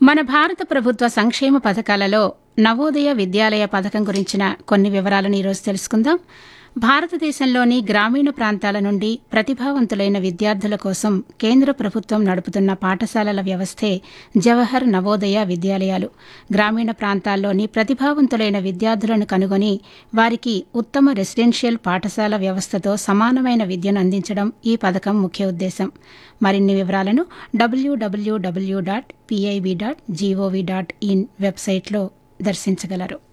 మన భారత ప్రభుత్వ సంక్షేమ పథకాలలో నవోదయ విద్యాలయ పథకం గురించిన కొన్ని వివరాలను ఈరోజు తెలుసుకుందాం భారతదేశంలోని గ్రామీణ ప్రాంతాల నుండి ప్రతిభావంతులైన విద్యార్థుల కోసం కేంద్ర ప్రభుత్వం నడుపుతున్న పాఠశాలల వ్యవస్థే జవహర్ నవోదయ విద్యాలయాలు గ్రామీణ ప్రాంతాల్లోని ప్రతిభావంతులైన విద్యార్థులను కనుగొని వారికి ఉత్తమ రెసిడెన్షియల్ పాఠశాల వ్యవస్థతో సమానమైన విద్యను అందించడం ఈ పథకం ముఖ్య ఉద్దేశం మరిన్ని వివరాలను W W W dot P I B dot G O V dot in వెబ్సైట్లో దర్శించగలరు